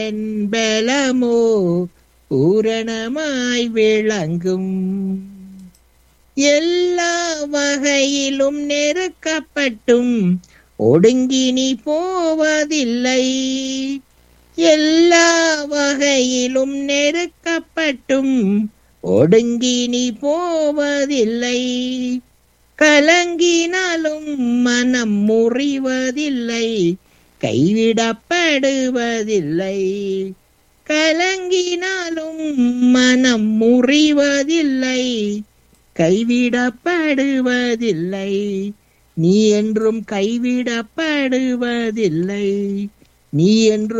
பலமோ பூரணமாய் விளங்கும் எல்லா வகையிலும் நெருக்கப்பட்டும் ஒடுங்கி நீ போவதில்லை எல்லா வகையிலும் நெருக்கப்பட்டும் ஒடுங்கி நீ போவதில்லை கலங்கினாலும் மனம் முறிவதில்லை கைவிடப்படுவதில்லை கலங்கினாலும் மனம் முறிவதில்லை கைவிடப்படுவதில்லை நீ என்றும் கைவிடப்படுவதில்லை நீ என்றும்